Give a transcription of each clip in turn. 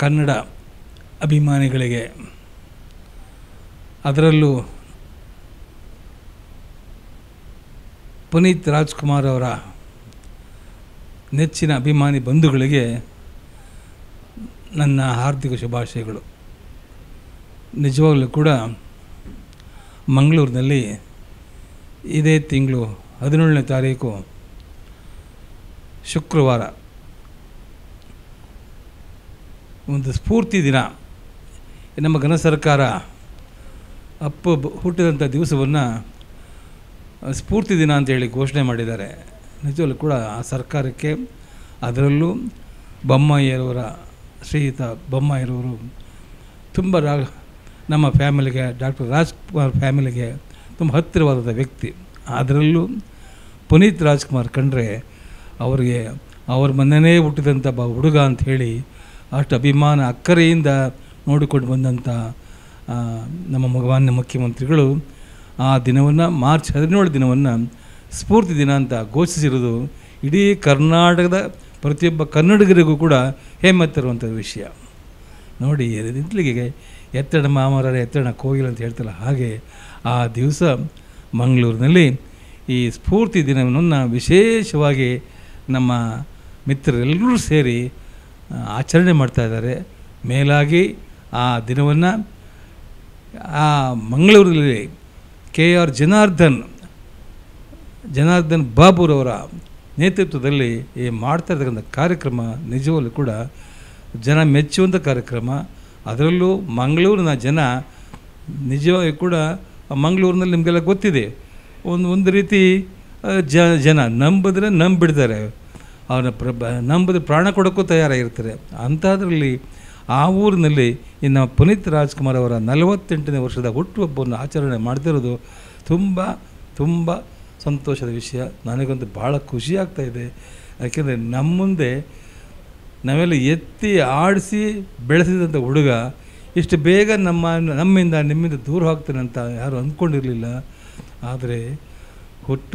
ಕನ್ನಡ ಅಭಿಮಾನಿಗಳಿಗೆ ಅದರಲ್ಲೂ ಪುನೀತ್ ರಾಜ್ಕುಮಾರ್ ಅವರ ನೆಚ್ಚಿನ ಅಭಿಮಾನಿ ಬಂಧುಗಳಿಗೆ ನನ್ನ ಹಾರ್ದಿಕ ಶುಭಾಶಯಗಳು ನಿಜವಾಗಲೂ ಕೂಡ ಮಂಗಳೂರಿನಲ್ಲಿ ಇದೇ ತಿಂಗಳು ಹದಿನೇಳನೇ ತಾರೀಕು ಶುಕ್ರವಾರ ಒಂದು ಸ್ಫೂರ್ತಿ ದಿನ ನಮ್ಮ ಘನ ಸರ್ಕಾರ ಅಪ್ಪ ಬ- ಹುಟ್ಟಿದಂಥ ದಿವಸವನ್ನು ಸ್ಫೂರ್ತಿ ದಿನ ಅಂತೇಳಿ ಘೋಷಣೆ ಮಾಡಿದ್ದಾರೆ ನಿಜವಲ್ಲೂ ಕೂಡ ಆ ಸರ್ಕಾರಕ್ಕೆ ಅದರಲ್ಲೂ ಬೊಮ್ಮಾಯಿಯವರ ಶ್ರೀಯುತ ಬೊಮ್ಮಾಯಿರವರು ತುಂಬ ರಾ ನಮ್ಮ ಫ್ಯಾಮಿಲಿಗೆ ಡಾಕ್ಟರ್ ರಾಜ್ಕುಮಾರ್ ಫ್ಯಾಮಿಲಿಗೆ ತುಂಬ ಹತ್ತಿರವಾದ ವ್ಯಕ್ತಿ ಅದರಲ್ಲೂ ಪುನೀತ್ ರಾಜ್ಕುಮಾರ್ ಕಂಡ್ರೆ ಅವರಿಗೆ ಅವ್ರ ಮನೆಯೇ ಹುಟ್ಟಿದಂಥ ಬ ಹುಡುಗ ಅಂಥೇಳಿ ಅಷ್ಟು ಅಭಿಮಾನ ಅಕ್ಕರೆಯಿಂದ ನೋಡಿಕೊಂಡು ಬಂದಂಥ ಆ, ನಮ್ಮ ಮಗವಾನ್ಯ ಮುಖ್ಯಮಂತ್ರಿಗಳು ಆ ದಿನವನ್ನು ಮಾರ್ಚ್ ಹದಿನೇಳು ದಿನವನ್ನು ಸ್ಫೂರ್ತಿ ದಿನ ಅಂತ ಘೋಷಿಸಿರೋದು ಇಡೀ ಕರ್ನಾಟಕದ ಪ್ರತಿಯೊಬ್ಬ ಕನ್ನಡಿಗರಿಗೂ ಕೂಡ ಹೆಮ್ಮೆ ತರುವಂಥ ವಿಷಯ ನೋಡಿ ಇತ್ಲಿಗೆ ಎತ್ತಡ ಮಾಮರ ಎತ್ತಡ ಕೋಗಿಲ ಅಂತ ಹೇಳ್ತಲ್ಲ ಹಾಗೆ ಆ ದಿವಸ ಮಂಗಳೂರಿನಲ್ಲಿ ಈ ಸ್ಫೂರ್ತಿ ದಿನವನ್ನು ವಿಶೇಷವಾಗಿ ನಮ್ಮ ಮಿತ್ರರೆಲ್ಲರೂ ಸೇರಿ ಆ, ಆಚರಣೆ ಮಾಡ್ತಾ ಇದ್ದಾರೆ ಮೇಲಾಗಿ ಆ ದಿನವನ್ನು ಆ ಮಂಗಳೂರಿನಲ್ಲಿ ಕೆ ಆರ್ ಜನಾರ್ದನ್ ಜನಾರ್ದನ್ ಬಾಬುರವರ ನೇತೃತ್ವದಲ್ಲಿ ಈ ಮಾಡ್ತಾ ಇರ್ತಕ್ಕಂಥ ಕಾರ್ಯಕ್ರಮ ನಿಜವಲ್ಲೂ ಕೂಡ ಜನ ಮೆಚ್ಚುವಂಥ ಕಾರ್ಯಕ್ರಮ ಅದರಲ್ಲೂ ಮಂಗಳೂರಿನ ಜನ ನಿಜವಾಗಿ ಕೂಡ ಆ ಮಂಗಳೂರಿನಲ್ಲಿ ನಿಮಗೆಲ್ಲ ಗೊತ್ತಿದೆ ಒಂದು ಒಂದು ರೀತಿ ಆ, ಜ ಜನ ನಂಬಿದ್ರೆ ನಂಬಿಡ್ತಾರೆ ಅವನ ಪ್ರ ಬ- ನಂಬಿದ್ರೆ ಪ್ರಾಣ ಕೊಡೋಕ್ಕೂ ತಯಾರಾಗಿರ್ತಾರೆ ಅಂಥದ್ರಲ್ಲಿ ಆ ಊರಿನಲ್ಲಿ ಇನ್ನು ಪುನೀತ್ ರಾಜ್ಕುಮಾರ್ ಅವರ ನಲವತ್ತೆಂಟನೇ ವರ್ಷದ ಹುಟ್ಟುಹಬ್ಬವನ್ನು ಆಚರಣೆ ಮಾಡ್ತಿರೋದು ತುಂಬ ತುಂಬ ಸಂತೋಷದ ವಿಷಯ ನನಗಂತೂ ಭಾಳ ಖುಷಿ ಆಗ್ತಾ ಇದೆ ಯಾಕೆಂದರೆ ನಮ್ಮ ಮುಂದೆ ನಾವೆಲ್ಲ ಎತ್ತಿ ಆಡಿಸಿ ಬೆಳೆಸಿದಂಥ ಹುಡುಗ ಇಷ್ಟು ಬೇಗ ನಮ್ಮ ನಮ್ಮಿಂದ ನಿಮ್ಮಿಂದ ದೂರ ಹೋಗ್ತಾನೆ ಅಂತ ಯಾರು ಅಂದ್ಕೊಂಡಿರಲಿಲ್ಲ ಆದರೆ ಹುಟ್ಟು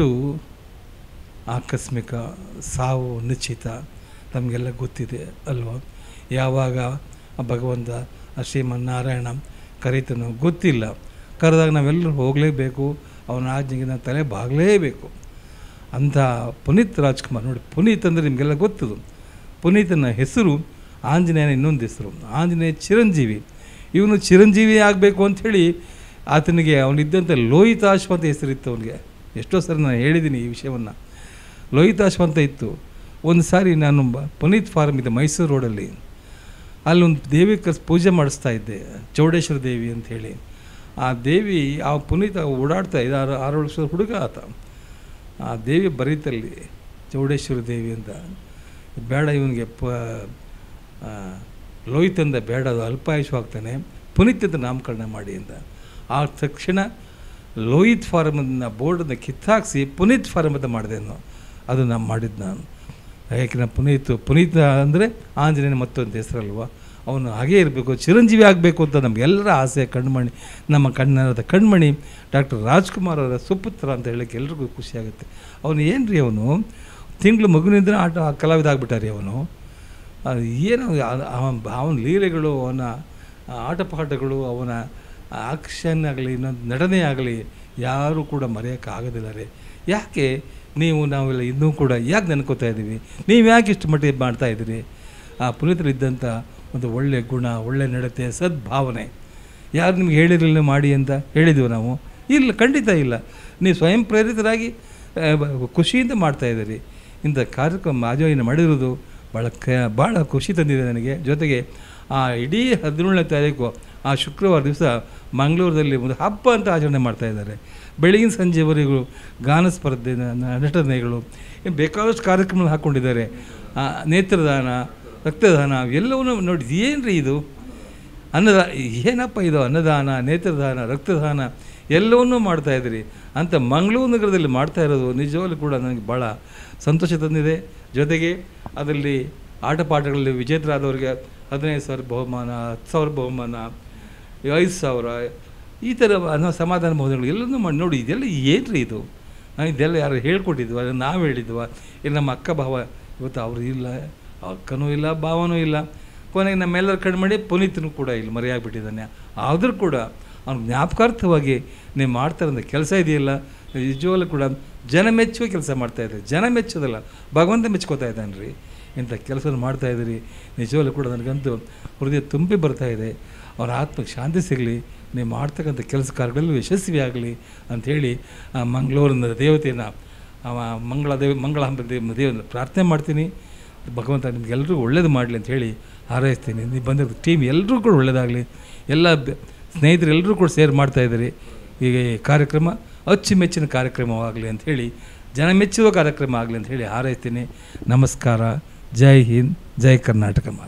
ಆಕಸ್ಮಿಕ ಸಾವು ನಿಶ್ಚಿತ ನಮಗೆಲ್ಲ ಗೊತ್ತಿದೆ ಅಲ್ವಾ ಯಾವಾಗ ಆ ಭಗವಂತ ಆ ಶ್ರೀಮನ್ನಾರಾಯಣ ಕರೀತಾನೋ ಗೊತ್ತಿಲ್ಲ ಕರೆದಾಗ ನಾವೆಲ್ಲರೂ ಹೋಗಲೇಬೇಕು ಅವನ ಆಜ್ಞೆಗೆ ನಾವು ತಲೆ ಬಾಗಲೇಬೇಕು ಅಂಥ ಪುನೀತ್ ರಾಜ್ಕುಮಾರ್ ನೋಡಿ ಪುನೀತ್ ಅಂದರೆ ನಿಮಗೆಲ್ಲ ಗೊತ್ತದು ಪುನೀತನ ಹೆಸರು ಆಂಜನೇಯನ ಇನ್ನೊಂದು ಹೆಸರು ಆಂಜನೇಯ ಚಿರಂಜೀವಿ ಇವನು ಚಿರಂಜೀವಿ ಆಗಬೇಕು ಅಂಥೇಳಿ ಆತನಿಗೆ ಅವನಿದ್ದಂಥ ಲೋಹಿತಾಶ್ವ ಅಂತ ಹೆಸರಿತ್ತು ಅವನಿಗೆ ಎಷ್ಟೋ ಸರಿ ನಾನು ಹೇಳಿದ್ದೀನಿ ಈ ವಿಷಯವನ್ನು ಲೋಹಿತಾಶ್ವ ಅಂತ ಇತ್ತು ಒಂದು ಸಾರಿ ನಾನು ಬ- ಪುನೀತ್ ಫಾರ್ಮ್ ಇದೆ ಮೈಸೂರು ರೋಡಲ್ಲಿ ಅಲ್ಲೊಂದು ದೇವಿ ಕಸ್ ಪೂಜೆ ಮಾಡಿಸ್ತಾ ಇದ್ದೆ ಚೌಡೇಶ್ವರ ದೇವಿ ಅಂತ ಹೇಳಿ ಆ ದೇವಿ ಆ ಪುನೀತ ಓಡಾಡ್ತಾ ಇದ್ದ ಆರು ಆರು ವರ್ಷದ ಹುಡುಗ ಆತ ಆ ದೇವಿ ಬರೀತಲ್ಲಿ ಚೌಡೇಶ್ವರ ದೇವಿ ಅಂತ ಬೇಡ ಇವನಿಗೆ ಪ ಆ, ಲೋಹಿತಂದ ಬೇಡ ಅದು ಅಲ್ಪಾಯುಷ ಆಗ್ತಾನೆ ಪುನೀತ್ ಅಂತ ನಾಮಕರಣ ಮಾಡಿ ಅಂತ ಆ ತಕ್ಷಣ ಲೋಹಿತ್ ಫಾರಮನ್ನ ಬೋರ್ಡನ್ನು ಕಿತ್ತಾಕ್ಸಿ ಪುನೀತ್ ಫಾರಮ್ ಅಂತ ಮಾಡಿದೆ ನಾನು ಅದು ನಾನು ಮಾಡಿದ್ದು ನಾನು ಯಾಕೆ ನಾನು ಪುನೀತ್ ಪುನೀತ ಅಂದರೆ ಆಂಜನೇಯನ ಮತ್ತೊಂದು ಹೆಸರಲ್ವ ಅವನು ಹಾಗೇ ಇರಬೇಕು ಚಿರಂಜೀವಿ ಆಗಬೇಕು ಅಂತ ನಮಗೆಲ್ಲರ ಆಸೆ ಕಣ್ಮಣಿ ನಮ್ಮ ಕನ್ನಡದ ಕಣ್ಮಣಿ ಡಾಕ್ಟರ್ ರಾಜ್ಕುಮಾರ್ ಅವರ ಸುಪುತ್ರ ಅಂತ ಹೇಳಕ್ಕೆ ಎಲ್ರಿಗೂ ಖುಷಿಯಾಗುತ್ತೆ ಅವನು ಏನು ರೀ ಅವನು ತಿಂಗಳು ಮಗುನಿಂದ ಆಟ ಕಲಾವಿದ ಆಗ್ಬಿಟ್ಟಾರೆ ಅವನು ಅದು ಏನು ಅವನ ಅವನ ಲೀಲೆಗಳು ಅವನ ಆಟಪಾಠಗಳು ಅವನ ಆಕ್ಷನ್ ಆಗಲಿ ಇನ್ನೊಂದು ನಟನೆ ಆಗಲಿ ಯಾರೂ ಕೂಡ ಮರೆಯೋಕ್ಕಾಗೋದಿಲ್ಲ ರೀ ಯಾಕೆ ನೀವು ನಾವೆಲ್ಲ ಇನ್ನೂ ಕೂಡ ಯಾಕೆ ನೆನ್ಕೋತಾ ಇದ್ದೀವಿ ನೀವು ಯಾಕೆ ಇಷ್ಟು ಮಟ್ಟಿಗೆ ಮಾಡ್ತಾ ಇದ್ದೀರಿ ಆ ಪುನೀತರಿದ್ದಂಥ ಒಂದು ಒಳ್ಳೆಯ ಗುಣ ಒಳ್ಳೆಯ ನಡತೆ ಸದ್ಭಾವನೆ ಯಾರು ನಿಮ್ಗೆ ಹೇಳಿರಲಿಲ್ಲ ಮಾಡಿ ಅಂತ ಹೇಳಿದ್ದೀವಿ ನಾವು ಇಲ್ಲ ಖಂಡಿತ ಇಲ್ಲ ನೀವು ಸ್ವಯಂ ಪ್ರೇರಿತರಾಗಿ ಆ, ಬ- ಖುಷಿಯಿಂದ ಮಾಡ್ತಾ ಇದ್ದೀರಿ ಇಂಥ ಕಾರ್ಯಕ್ರಮ ಆಯೋಜನೆ ಮಾಡಿರೋದು ಭಾಳ ಕ ಭಾಳ ಖುಷಿ ತಂದಿದೆ ನನಗೆ ಜೊತೆಗೆ ಆ ಇಡೀ ಹದಿನೇಳನೇ ತಾರೀಕು ಆ ಶುಕ್ರವಾರ ದಿವಸ ಮಂಗಳೂರಲ್ಲಿ ಒಂದು ಹಬ್ಬ ಅಂತ ಆಚರಣೆ ಮಾಡ್ತಾ ಇದ್ದಾರೆ ಬೆಳಗಿನ ಸಂಜೆವರೆಗೂ ಗಾನ ಸ್ಪರ್ಧೆ ನ- ನ- ನಟನೆಗಳು ಇನ್ನು ಬೇಕಾದಷ್ಟು ಕಾರ್ಯಕ್ರಮ ಹಾಕ್ಕೊಂಡಿದ್ದಾರೆ ಆ, ನೇತ್ರದಾನ ರಕ್ತದಾನ ಎಲ್ಲವನ್ನೂ ನೋಡಿ ಏನು ರೀ ಇದು ಅನ್ನದ ಏನಪ್ಪ ಇದು ಅನ್ನದಾನ ನೇತ್ರದಾನ ರಕ್ತದಾನ ಎಲ್ಲವನ್ನೂ ಮಾಡ್ತಾ ಇದ್ದೀರಿ ಅಂತ ಮಂಗಳೂರು ನಗರದಲ್ಲಿ ಮಾಡ್ತಾ ಇರೋದು ನಿಜವಾಗ್ಲೂ ಕೂಡ ನನಗೆ ಭಾಳ ಸಂತೋಷ ತಂದಿದೆ ಜೊತೆಗೆ ಅದರಲ್ಲಿ ಆಟ ಪಾಠಗಳಲ್ಲಿ ವಿಜೇತರಾದವರಿಗೆ ಹದಿನೈದು ಸಾವಿರ ಬಹುಮಾನ ಹತ್ತು ಸಾವಿರ ಬಹುಮಾನ ಐದು ಸಾವಿರ ಈ ಥರ ಅನ್ನೋ ಸಮಾಧಾನ ಬಹುಮಾನಗಳು ಎಲ್ಲನೂ ಮಾಡಿ ನೋಡಿ ಇದೆಲ್ಲ ಏನು ರೀ ಇದು ನಾವು ಇದೆಲ್ಲ ಯಾರು ಹೇಳ್ಕೊಟ್ಟಿದ್ವ ಅದನ್ನು ನಾವು ಹೇಳಿದ್ವ ಇಲ್ಲ ನಮ್ಮ ಅಕ್ಕ ಭಾವ ಇವತ್ತು ಅವರು ಇಲ್ಲ ಅಕ್ಕನೂ ಇಲ್ಲ ಭಾವನೂ ಇಲ್ಲ ಕೊನೆಗೆ ನಮ್ಮೆಲ್ಲರ ಕಣ್ಣು ಮಾಡಿ ಪುನೀತನು ಕೂಡ ಇಲ್ಲಿ ಮರೆಯಾಗ್ಬಿಟ್ಟಿದ್ದಾನೆ ಆದರೂ ಕೂಡ ಅವ್ನು ಜ್ಞಾಪಕಾರ್ಥವಾಗಿ ನೀವು ಮಾಡ್ತಾರಂಥ ಕೆಲಸ ಇದೆಯಲ್ಲ ನಿಜವಾಗ್ಲೂ ಕೂಡ ಜನ ಮೆಚ್ಚುವ ಕೆಲಸ ಮಾಡ್ತಾ ಇದ್ದಾರೆ ಜನ ಮೆಚ್ಚೋದಲ್ಲ ಭಗವಂತ ಮೆಚ್ಕೋತಾ ಇದ್ದಾನೆ ರೀ ಇಂಥ ಕೆಲಸ ಮಾಡ್ತಾ ಇದ್ದೀರಿ ನಿಜವಾಗ್ಲೂ ಕೂಡ ನನಗಂತೂ ಹೃದಯ ತುಂಬಿ ಬರ್ತಾ ಇದೆ ಅವರ ಆತ್ಮಕ್ಕೆ ಶಾಂತಿ ಸಿಗಲಿ ನೀವು ಮಾಡ್ತಕ್ಕಂಥ ಕೆಲಸ ಕಾರ್ಯಗಳಲ್ಲಿ ಯಶಸ್ವಿ ಆಗಲಿ ಅಂಥೇಳಿ ಆ ಮಂಗಳೂರಿನ ದೇವತೆಯನ್ನು ಅವ ಮಂಗಳ ದೇವ ಮಂಗಳ ಹಬ್ಬ ದೇವ ದೇವನ ಪ್ರಾರ್ಥನೆ ಮಾಡ್ತೀನಿ ಭಗವಂತ ನಿಮ್ಗೆಲ್ರಿಗೂ ಒಳ್ಳೇದು ಮಾಡಲಿ ಅಂತ ಹೇಳಿ ಹಾರೈಸ್ತೀನಿ ನೀವು ಬಂದಿರೋ ಟೀಮ್ ಎಲ್ಲರೂ ಕೂಡ ಒಳ್ಳೇದಾಗಲಿ ಎಲ್ಲ ಬೆ- ಸ್ನೇಹಿತರು ಎಲ್ಲರೂ ಕೂಡ ಸೇರಿ ಮಾಡ್ತಾಯಿದ್ದೀರಿ ಈಗ ಈ ಕಾರ್ಯಕ್ರಮ ಅಚ್ಚುಮೆಚ್ಚಿನ ಕಾರ್ಯಕ್ರಮವಾಗಲಿ ಅಂತ ಹೇಳಿ ಜನ ಮೆಚ್ಚುವ ಕಾರ್ಯಕ್ರಮ ಆಗಲಿ ಅಂತ ಹೇಳಿ ಹಾರೈಸ್ತೀನಿ ನಮಸ್ಕಾರ ಜೈ ಹಿಂದ್ ಜೈ ಕರ್ನಾಟಕ ಮಾತೆ